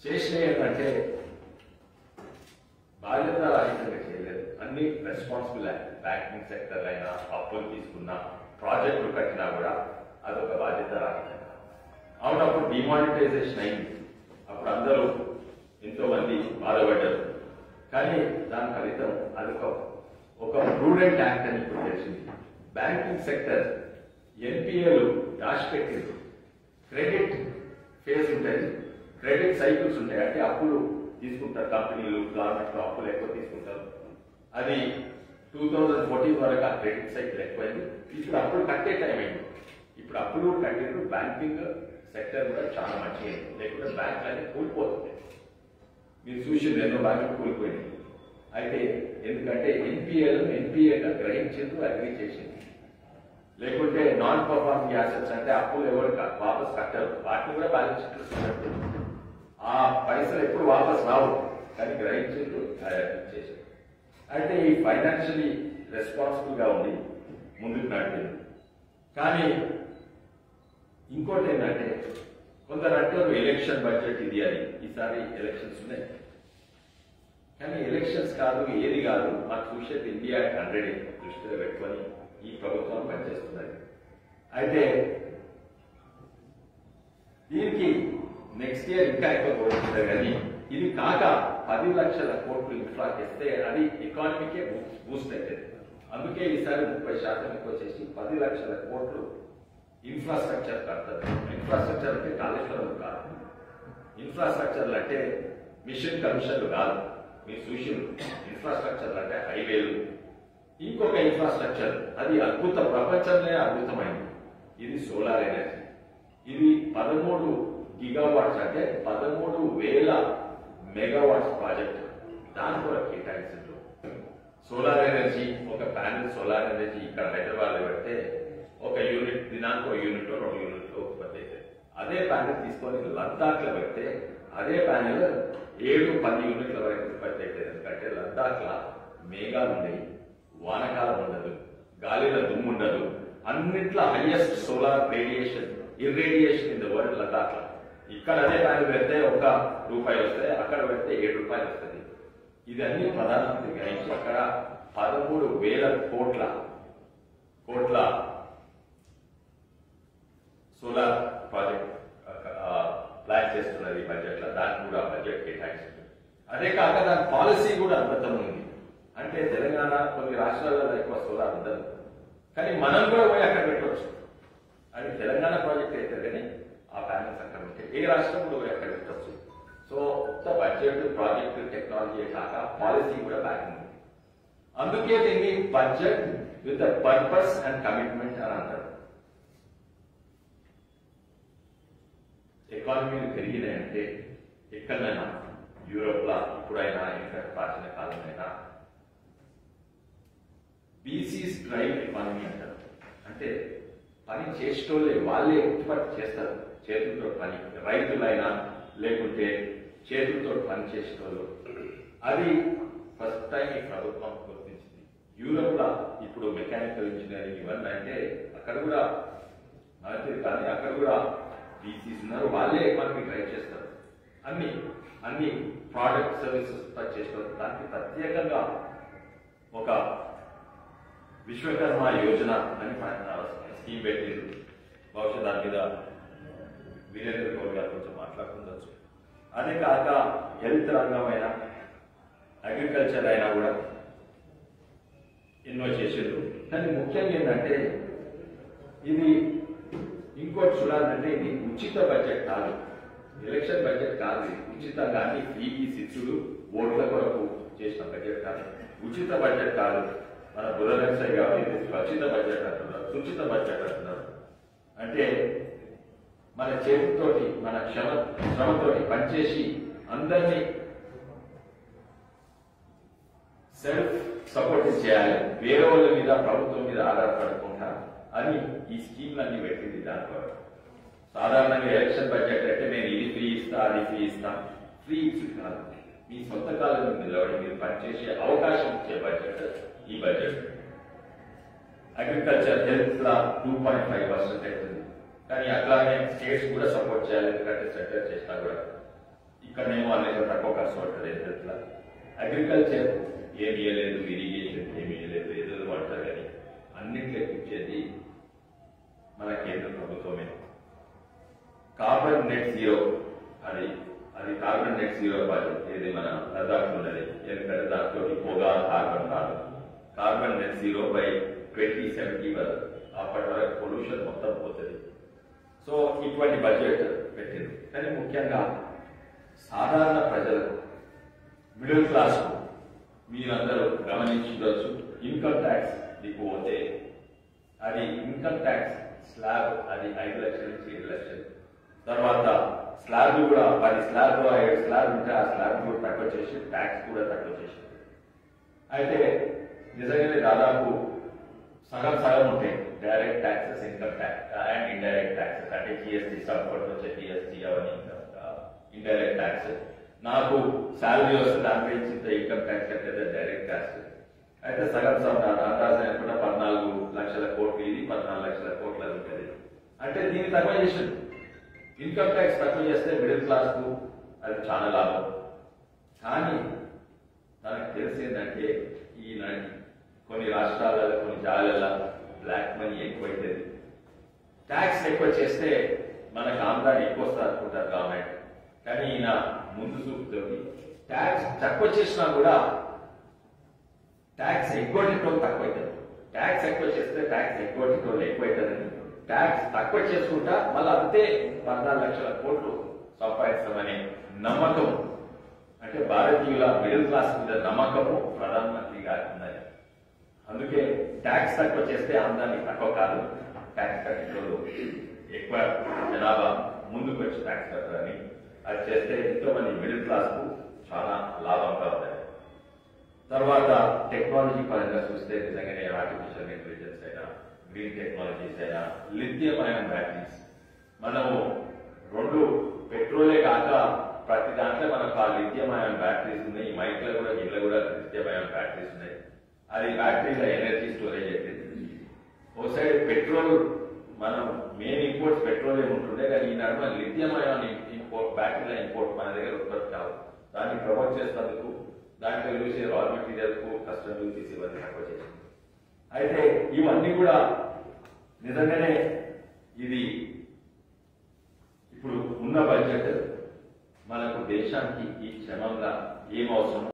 చేసిన ఏంటంటే బాధ్యత రాహిత్యంగా చేయలేదు అన్ని రెస్పాన్సిబుల్ బ్యాంకింగ్ సెక్టర్ అయినా అప్పులు తీసుకున్నా ప్రాజెక్టులు కట్టినా కూడా అదొక బాధ్యత రాహిత్యంగా అవును అప్పుడు డిమానిటైజేషన్ అయింది అప్పుడు అందరూ ఎంతో మంది బాధపడ్డారు కానీ దాని ఫలితం అదొక ఒక ప్రూడెంట్ యాక్ట్ అని ఇప్పుడు తెలిసింది బ్యాంకింగ్ సెక్టర్ ఎన్పిఏలు దాచిపెట్టింది క్రెడిట్ ఫేజ్ ఉంటుంది క్రెడిట్ సైకిల్స్ ఉంటాయి అంటే అప్పులు తీసుకుంటారు కంపెనీలు గవర్నమెంట్ అప్పులు ఎక్కువ తీసుకుంటారు అది టూ థౌజండ్ ఫోర్టీన్ వరకు ఆ క్రెడిట్ సైకిల్ ఎక్కువైంది ఇప్పుడు అప్పులు కట్టే టైం అయింది ఇప్పుడు అప్పులు కట్టేది బ్యాంకింగ్ సెక్టర్ కూడా చాలా మంచిగా అయింది లేకుంటే బ్యాంక్ అనేది కూలిపోతుంది మీరు చూసి ఎన్నో బ్యాంకులు కూలిపోయినాయి అయితే ఎందుకంటే ఎన్పిఏలు ఎన్పిఏగా గ్రహించేందుకు అగ్రి చేసింది లేకుంటే నాన్ పర్ఫార్మింగ్ యాసెట్స్ అంటే అప్పులు ఎవరు కా- వాపస్ కట్టరు వాటిని కూడా బ్యాలెన్స్ షీట్లో చూపెట్టు ఆ పైసలు ఎప్పుడు వాపస్ రావు కానీ గ్రహించేందుకు చేశారు అంటే ఈ ఫైనాన్షియలీ రెస్పాన్సిబుల్ గా ఉండి ముందుకు నడిపింది కానీ ఇంకోటి ఏంటంటే కొందరు అంటారు ఎలక్షన్ బడ్జెట్ ఇది అని ఈసారి ఎలక్షన్స్ ఉన్నాయి కానీ ఎలక్షన్స్ కాదు ఏది కాదు మాకు చూసేది ఇండియా హండ్రెడ్ దృష్టిలో పెట్టుకొని ఈ ప్రభుత్వం పనిచేస్తున్నది అయితే దీనికి నెక్స్ట్ ఇయర్ ఇంకా ఎక్కువ కోరుతుంది కానీ ఇది కాక పది లక్షల కోట్లు ఇన్ఫ్రా చేస్తే అది ఎకానమీకే బూస్ట్ అవుతుంది అందుకే ఈసారి ముప్పై శాతం ఎక్కువ చేసి పది లక్షల కోట్లు ఇన్ఫ్రాస్ట్రక్చర్ కడతారు ఇన్ఫ్రాస్ట్రక్చర్ అంటే కాళేశ్వరం కాదు ఇన్ఫ్రాస్ట్రక్చర్లు అంటే మిషన్ కమిషన్లు కాదు మీరు చూసి ఇన్ఫ్రాస్ట్రక్చర్ అంటే హైవేలు ఇంకొక ఇన్ఫ్రాస్ట్రక్చర్ అది అద్భుత ప్రపంచంలో అద్భుతమైనది ఇది సోలార్ ఎనర్జీ ఇది పదమూడు గిగావాట్స్ అంటే పదమూడు వేల మెగావాట్స్ ప్రాజెక్ట్ దాని కూడా కేటాయించారు సోలార్ ఎనర్జీ ఒక ప్యానెల్ సోలార్ ఎనర్జీ ఇక్కడ హైదరాబాద్ లో పెడితే ఒక యూనిట్ దినానికి ఒక యూనిట్ రెండు యూనిట్లు ఉత్పత్తి అవుతుంది అదే ప్యానెల్ తీసుకొని లద్దాఖ్ లో పెడితే అదే ప్యానెల్ ఏడు పది యూనిట్ల వరకు ఉత్పత్తి అవుతుంది ఎందుకంటే లద్దాఖ్ లా మేఘాలు ఉన్నాయి వానకాలం ఉండదు గాలిలో దుమ్ము ఉండదు అన్నిట్లో highest solar radiation irradiation in the world Ladakh లో ఇక్కడ అదే ప్యానెల్ పెడితే ఒక రూపాయి వస్తే అక్కడ పెడితే ఏడు రూపాయలు వస్తుంది ఇదన్నీ ప్రధానమంత్రి గ్రహించి అక్కడ పదమూడు వేల కోట్ల కోట్ల సోలార్ ప్రాజెక్ట్ ప్లాన్ చేస్తున్నది బడ్జెట్ లో దానికి కూడా బడ్జెట్ కేటాయిస్తుంది అదే కాక దాని పాలసీ కూడా అద్భుతం ఉంది అంటే తెలంగాణ కొన్ని రాష్ట్రాలలో ఎక్కువ సోలార్ ఉండదు కానీ మనం కూడా పోయి అక్కడ పెట్టవచ్చు అది తెలంగాణ ప్రాజెక్ట్ అయితే కానీ ఆ ప్యానల్స్ అక్కడ ఉంటాయి ఏ రాష్ట్రం కూడా పోయి అక్కడ పెట్టవచ్చు సో కొత్త బడ్జెట్ ప్రాజెక్ట్ టెక్నాలజీ కాక పాలసీ కూడా బ్యాక్ ఉంది అందుకే దీన్ని budget with purpose and commitment అని అంటారు ఎకానమీలు పెరిగినాయంటే ఎక్కడైనా యూరోప్ లా ఇప్పుడైనా ఇంకా ప్రాచీన కాలమైనా బీసీస్ డ్రైవ్ ఎకానమీ అంటారు అంటే పని చేసేటోళ్ళే వాళ్ళే ఉత్పత్తి చేస్తారు చేతులతో పని రైతులైనా లేకుంటే చేతులతో పని చేసేటోళ్ళు అది ఫస్ట్ టైం ఈ ప్రభుత్వం గుర్తించింది యూరోప్ లో ఇప్పుడు మెకానికల్ ఇంజనీరింగ్ ఇవన్నీ అంటే అక్కడ కూడా మనకి కానీ అక్కడ కూడా బీసీస్ ఉన్నారు వాళ్ళే మనకి డ్రైవ్ చేస్తారు అన్ని అన్ని ప్రోడక్ట్ సర్వీసెస్ ఉత్పత్తి చేస్తారు దానికి ప్రత్యేకంగా ఒక విశ్వకర్మ యోజన అని స్కీమ్ పెట్టింది బహుశా దాని మీద వీరేంద్ర గౌడ్ గారు కొంచెం మాట్లాడుతుండొచ్చు అదే కాక హెల్త్ రంగమైన అగ్రికల్చర్ అయినా కూడా ఎన్నో చేసారు కానీ ముఖ్యంగా ఏంటంటే ఇది ఇంకోటి చూడాలంటే ఇది ఉచిత బడ్జెట్ కాదు ఎలక్షన్ బడ్జెట్ కాదు ఇది. ఉచితంగా అన్ని ఫ్రీకి శిష్యుడు ఓట్ల కొరకు చేసిన బడ్జెట్ కాదు ఉచిత బడ్జెట్ కాదు మన బుర్ర వెంకయ్య గారు ఇది ఉచిత బడ్జెట్ అంటున్నారు సుచిత బడ్జెట్ అంటున్నారు అంటే మన చేతితోటి మన శ్రమ శ్రమతోటి పనిచేసి అందరినీ సెల్ఫ్ సపోర్ట్ చేయాలి వేరే వాళ్ళ మీద ప్రభుత్వం మీద ఆధారపడకుండా అని ఈ స్కీమ్లన్నీ పెట్టింది దాని ద్వారా సాధారణంగా ఎలక్షన్ బడ్జెట్ అంటే నేను ఇది ఫ్రీ ఇస్తా అది ఫ్రీ ఇస్తా ఫ్రీ ఇచ్చి కాదు మీ సొంత కాలం మీద నిలబడి మీరు పనిచేసే అవకాశం ఇచ్చే బడ్జెట్ ఈ బడ్జెట్ అగ్రికల్చర్ హెల్త్ లా టూ పాయింట్ ఫైవ్ పర్సెంట్ అవుతుంది కానీ అట్లానే స్టేట్స్ కూడా సపోర్ట్ చేయాలి ఎందుకంటే సెంటర్ చేసినా కూడా ఇక్కడనేమో అనేక తక్కువ ఖర్చు పడుతుంది ఎట్లా అగ్రికల్చర్ ఏమి ఇవ్వలేదు ఇరిగేషన్ ఏమి ఇవ్వలేదు ఏదో పడతారు కానీ అన్నింటిలో ఇచ్చేది మన కేంద్ర ప్రభుత్వమే కార్బన్ నెట్ జీరో అది అది కార్బన్ నెట్ జీరో ప్రాజెక్ట్ ఇది మన లదాఖ్ ఉన్నది ఎందుకంటే దాంట్లో పొగా కార్బన్ కాదు carbon net zero by twenty seventy వరకు అప్పటి వరకు పొల్యూషన్ మొత్తం పోతుంది సో ఇటువంటి బడ్జెట్ పెట్టింది కానీ ముఖ్యంగా సాధారణ ప్రజలకు మిడిల్ క్లాస్ మీరందరూ గమనించవచ్చు ఇన్కమ్ ట్యాక్స్ మీకు పోతే అది ఇన్కమ్ ట్యాక్స్ స్లాబ్ అది ఐదు లక్షల నుంచి ఏడు లక్షలు తర్వాత స్లాబ్ కూడా పది స్లాబ్ ఐదు స్లాబ్ ఉంటే ఆ స్లాబ్ కూడా తక్కువ చేసి ట్యాక్స్ కూడా తక్కువ చేసి అయితే నిజంగానే దాదాపు సగం సగం ఉంటాయి direct taxes income tax and indirect taxes అంటే జిఎస్టీ సపోర్ట్ వచ్చే జిఎస్టీ అవన్నీ ఇండైరెక్ట్ ట్యాక్స్ నాకు శాలరీ వస్తే దాని గురించి ఇంత ఇన్కమ్ ట్యాక్స్ కట్టేది డైరెక్ట్ ట్యాక్స్ అయితే సగం సగం అందాజ కూడా పద్నాలుగు లక్షల కోట్లు ఇది పద్నాలుగు లక్షల కోట్లు అది ఉంటుంది అంటే దీన్ని తక్కువ చేసింది ఇన్కమ్ ట్యాక్స్ తక్కువ చేస్తే మిడిల్ క్లాస్ కు అది చాలా లాభం కానీ మనకు తెలిసిందంటే ఈ నాటి కొన్ని రాష్ట్రాలలో కొన్ని జాగాలలో బ్లాక్ మనీ ఎక్కువైతుంది ట్యాక్స్ ఎక్కువ చేస్తే మనకు ఆదాయం ఎక్కువ వస్తుంది అనుకుంటారు గవర్నమెంట్ కానీ ఈయన ముందు చూపుతోటి ట్యాక్స్ తక్కువ చేసినా కూడా ట్యాక్స్ ఎక్కువ తక్కువ అవుతుంది ట్యాక్స్ ఎక్కువ చేస్తే ట్యాక్స్ ఎక్కువ ఎక్కువ అవుతుందని ట్యాక్స్ తక్కువ చేసుకుంటా మళ్ళీ అంతే పద్నాలుగు లక్షల కోట్లు సంపాదిస్తామనే నమ్మకం అంటే భారతీయుల మిడిల్ క్లాస్ మీద నమ్మకము ప్రధానమంత్రి గారికి ఉన్నది అందుకే ట్యాక్స్ తక్కువ చేస్తే ఆందాన్ని తక్కువ కాదు ట్యాక్స్ కట్టేటోళ్ళు ఎక్కువ జనాభా ముందుకు వచ్చి ట్యాక్స్ కట్టాలని అది చేస్తే ఎంతో మంది మిడిల్ క్లాస్ కు చాలా లాభంగా ఉంది తర్వాత టెక్నాలజీ పరంగా చూస్తే నిజంగానే ఆర్టిఫిషియల్ ఇంటెలిజెన్స్ అయినా గ్రీన్ టెక్నాలజీస్ అయినా లిథియం అయాన్ బ్యాటరీస్ మనము రెండు పెట్రోలే కాక ప్రతి దాంట్లో మనకు ఆ లిథియం అయాన్ బ్యాటరీస్ ఉన్నాయి మైక్లో కూడా ఇళ్ళ కూడా లిథియం అయాన్ బ్యాటరీస్ ఉన్నాయి అది బ్యాటరీల ఎనర్జీ స్టోరేజ్ అయిపోయింది ఓ సైడ్ పెట్రోల్ మనం మెయిన్ ఇంపోర్ట్స్ పెట్రోలియం ఉంటుండే కానీ ఈ నడుమ లిథియం అయాన్ ఇంపోర్ట్ బ్యాటరీల ఇంపోర్ట్ మన దగ్గర ఉత్పత్తి కావు దాన్ని ప్రమోట్ చేసినందుకు దాంట్లో యూజ్ రా మెటీరియల్ కు కస్టమ్ డ్యూటీస్ ఇవన్నీ తక్కువ చేసింది అయితే ఇవన్నీ కూడా నిజంగానే ఇది ఇప్పుడు ఉన్న బడ్జెట్ మనకు దేశానికి ఈ క్షమంగా ఏం అవసరం